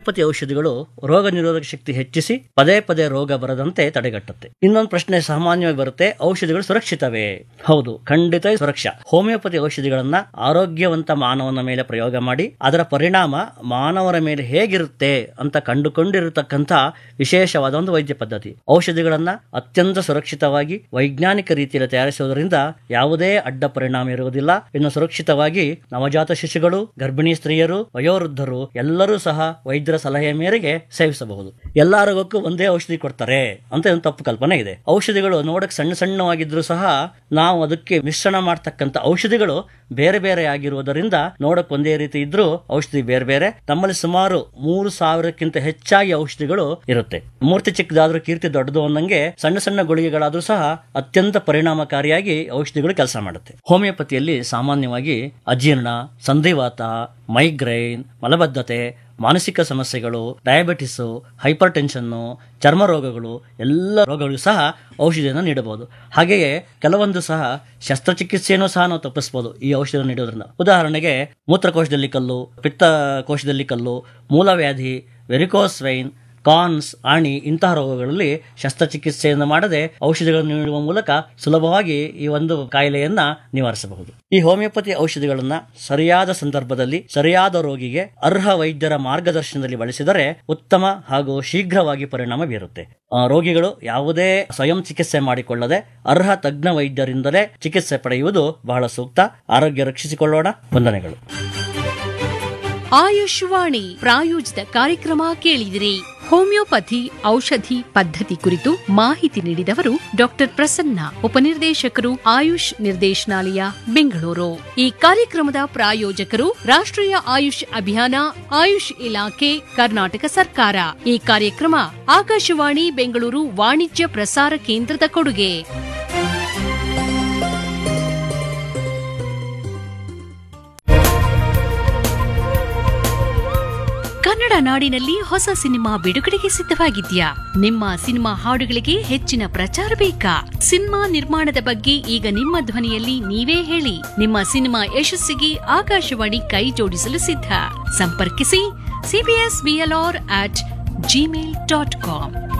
homeopathy ಔಷಧಿಗಳು ರೋಗ ನಿರೋಧಕ ಶಕ್ತಿ ಹೆಚ್ಚಿಸಿ ಪದೇ ಪದೇ ರೋಗ ಬರದಂತೆ ತಡೆಗಟ್ಟುತ್ತೆ ಇನ್ನೊಂದು ಪ್ರಶ್ನೆ ಸಾಮಾನ್ಯವಾಗಿ ಬರುತ್ತೆ ಔಷಧಿಗಳು ಸುರಕ್ಷಿತವೇ ಹೌದು ಖಂಡಿತ ಸುರಕ್ಷಾ ಹೋಮಿಯೋಪತಿ ಔಷಧಿಗಳನ್ನ ಆರೋಗ್ಯವಂತ ಮಾನವನ ಮೇಲೆ ಪ್ರಯೋಗ ಮಾಡಿ ಅದರ ಪರಿಣಾಮ ಮಾನವರ ಮೇಲೆ ಹೇಗಿರುತ್ತೆ ಅಂತ ಕಂಡುಕೊಂಡಿರತಕ್ಕಂಥ ವಿಶೇಷವಾದ ಒಂದು ವೈದ್ಯ ಪದ್ಧತಿ ಔಷಧಿಗಳನ್ನ ಅತ್ಯಂತ ಸುರಕ್ಷಿತವಾಗಿ ವೈಜ್ಞಾನಿಕ ರೀತಿಯಲ್ಲಿ ತಯಾರಿಸುವುದರಿಂದ ಯಾವುದೇ ಅಡ್ಡ ಪರಿಣಾಮ ಇರುವುದಿಲ್ಲ ಇನ್ನು ಸುರಕ್ಷಿತವಾಗಿ ನವಜಾತ ಶಿಶುಗಳು ಗರ್ಭಿಣಿ ಸ್ತ್ರೀಯರು ವಯೋವೃದ್ಧರು ಎಲ್ಲರೂ ಸಹ ವೈದ್ಯರ ಸಲಹೆಯ ಮೇರೆಗೆ ಸೇವಿಸಬಹುದು ಎಲ್ಲಾ ರೋಗಕ್ಕೂ ಒಂದೇ ಔಷಧಿ ಕೊಡ್ತಾರೆ ಅಂತ ಒಂದು ತಪ್ಪು ಕಲ್ಪನೆ ಇದೆ ಔಷಧಿಗಳು ನೋಡಕ್ ಸಣ್ಣ ಸಣ್ಣವಾಗಿದ್ರು ಸಹ ನಾವು ಅದಕ್ಕೆ ಮಿಶ್ರಣ ಮಾಡ್ತಕ್ಕಂಥ ಔಷಧಿಗಳು ಬೇರೆ ಬೇರೆ ಆಗಿರುವುದರಿಂದ ನೋಡಕ್ ಒಂದೇ ರೀತಿ ಇದ್ರೂ ಔಷಧಿ ಬೇರೆ ಬೇರೆ ನಮ್ಮಲ್ಲಿ ಸುಮಾರು ಮೂರು ಸಾವಿರಕ್ಕಿಂತ ಹೆಚ್ಚಾಗಿ ಔಷಧಿಗಳು ಇರುತ್ತೆ ಮೂರ್ತಿ ಚಿಕ್ಕದಾದ್ರೂ ಕೀರ್ತಿ ದೊಡ್ಡದು ಅನ್ನಂಗೆ ಸಣ್ಣ ಸಣ್ಣ ಗುಳಿಗೆಗಳಾದ್ರೂ ಸಹ ಅತ್ಯಂತ ಪರಿಣಾಮಕಾರಿಯಾಗಿ ಔಷಧಿಗಳು ಕೆಲಸ ಮಾಡುತ್ತೆ ಹೋಮಿಯೋಪತಿಯಲ್ಲಿ ಸಾಮಾನ್ಯವಾಗಿ ಅಜೀರ್ಣ ಸಂಧಿವಾತ ಮೈಗ್ರೈನ್ ಮಲಬದ್ಧತೆ ಮಾನಸಿಕ ಸಮಸ್ಯೆಗಳು ಡಯಾಬಿಟಿಸ್ ಹೈಪರ್ ಟೆನ್ಷನ್ನು ಚರ್ಮ ರೋಗಗಳು ಎಲ್ಲ ರೋಗಗಳಿಗೂ ಸಹ ಔಷಧಿಯನ್ನು ನೀಡಬಹುದು ಹಾಗೆಯೇ ಕೆಲವೊಂದು ಸಹ ಶಸ್ತ್ರಚಿಕಿತ್ಸೆಯನ್ನು ಸಹ ನಾವು ತಪ್ಪಿಸಬಹುದು ಈ ಔಷಧಿಯನ್ನು ನೀಡೋದ್ರಿಂದ ಉದಾಹರಣೆಗೆ ಮೂತ್ರಕೋಶದಲ್ಲಿ ಕಲ್ಲು ಪಿತ್ತಕೋಶದಲ್ಲಿ ಕಲ್ಲು ಮೂಲವ್ಯಾಧಿ ವೆರಿಕೋಸ್ ವೈನ್ ಕಾನ್ಸ್ ಆಣಿ ಇಂತಹ ರೋಗಗಳಲ್ಲಿ ಶಸ್ತ್ರಚಿಕಿತ್ಸೆಯನ್ನು ಮಾಡದೆ ಔಷಧಿಗಳನ್ನು ನೀಡುವ ಮೂಲಕ ಸುಲಭವಾಗಿ ಈ ಒಂದು ಕಾಯಿಲೆಯನ್ನ ನಿವಾರಿಸಬಹುದು ಈ ಹೋಮಿಯೋಪತಿ ಔಷಧಿಗಳನ್ನ ಸರಿಯಾದ ಸಂದರ್ಭದಲ್ಲಿ ಸರಿಯಾದ ರೋಗಿಗೆ ಅರ್ಹ ವೈದ್ಯರ ಮಾರ್ಗದರ್ಶನದಲ್ಲಿ ಬಳಸಿದರೆ ಉತ್ತಮ ಹಾಗೂ ಶೀಘ್ರವಾಗಿ ಪರಿಣಾಮ ಬೀರುತ್ತೆ ಆ, ರೋಗಿಗಳು ಯಾವುದೇ ಸ್ವಯಂ ಚಿಕಿತ್ಸೆ ಮಾಡಿಕೊಳ್ಳದೆ ಅರ್ಹ ತಜ್ಞ ವೈದ್ಯರಿಂದಲೇ ಚಿಕಿತ್ಸೆ ಪಡೆಯುವುದು ಬಹಳ ಸೂಕ್ತ ಆರೋಗ್ಯ ರಕ್ಷಿಸಿಕೊಳ್ಳೋಣ ವಂದನೆಗಳು ಆಯುಷ್ವಾಣಿ ಪ್ರಾಯೋಜಿತ ಕಾರ್ಯಕ್ರಮ ಕೇಳಿದಿರಿ ಹೋಮಿಯೋಪತಿ ಔಷಧಿ ಪದ್ಧತಿ ಕುರಿತು ಮಾಹಿತಿ ನೀಡಿದವರು ಡಾಕ್ಟರ್ ಪ್ರಸನ್ನ ಉಪನಿರ್ದೇಶಕರು ಆಯುಷ್ ನಿರ್ದೇಶನಾಲಯ ಬೆಂಗಳೂರು ಈ ಕಾರ್ಯಕ್ರಮದ ಪ್ರಾಯೋಜಕರು ರಾಷ್ಟ್ರೀಯ ಆಯುಷ್ ಅಭಿಯಾನ ಆಯುಷ್ ಇಲಾಖೆ ಕರ್ನಾಟಕ ಸರ್ಕಾರ ಈ ಕಾರ್ಯಕ್ರಮ ಆಕಾಶವಾಣಿ ಬೆಂಗಳೂರು ವಾಣಿಜ್ಯ ಪ್ರಸಾರ ಕೇಂದ್ರದ ಕೊಡುಗೆ ಕನ್ನಡ ನಾಡಿನಲ್ಲಿ ಹೊಸ ಸಿನಿಮಾ ಬಿಡುಗಡೆಗೆ ಸಿದ್ಧವಾಗಿದ್ಯಾ ನಿಮ್ಮ ಸಿನಿಮಾ ಹಾಡುಗಳಿಗೆ ಹೆಚ್ಚಿನ ಪ್ರಚಾರ ಬೇಕಾ ಸಿನಿಮಾ ನಿರ್ಮಾಣದ ಬಗ್ಗೆ ಈಗ ನಿಮ್ಮ ಧ್ವನಿಯಲ್ಲಿ ನೀವೇ ಹೇಳಿ ನಿಮ್ಮ ಸಿನಿಮಾ ಯಶಸ್ಸಿಗೆ ಆಕಾಶವಾಣಿ ಕೈ ಜೋಡಿಸಲು ಸಿದ್ಧ ಸಂಪರ್ಕಿಸಿ CBS BLR at Gmail dot com